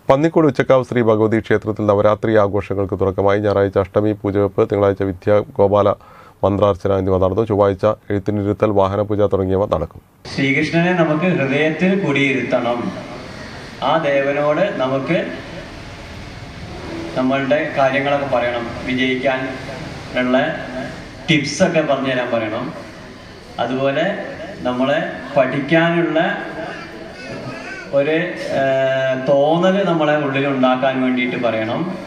പന്നിക്കോട് ഉച്ചക്കാവ് ശ്രീ ഭഗവതി ക്ഷേത്രത്തിൽ നവരാത്രി ആഘോഷങ്ങൾക്ക് തുടക്കമായി ഞായറാഴ്ച അഷ്ടമി പൂജവെപ്പ് തിങ്കളാഴ്ച വിദ്യാ ഗോപാല മന്ത്രാർച്ചന എന്നിവ നടന്നു ചൊവ്വാഴ്ച എഴുത്തിനിരുത്തൽ വാഹനപൂജ തുടങ്ങിയവ നടക്കും ശ്രീകൃഷ്ണനെ നമുക്ക് ഹൃദയത്തിൽ കുടിയിരുത്തണം ആ ദേവനോട് നമുക്ക് നമ്മളുടെ കാര്യങ്ങളൊക്കെ പറയണം വിജയിക്കാൻ ഉള്ള ടിപ്സൊക്കെ പറഞ്ഞു തരാൻ പറയണം അതുപോലെ നമ്മളെ പഠിക്കാനുള്ള ഒരു തോന്നൽ നമ്മളെ ഉള്ളിൽ ഉണ്ടാക്കാൻ വേണ്ടിയിട്ട് പറയണം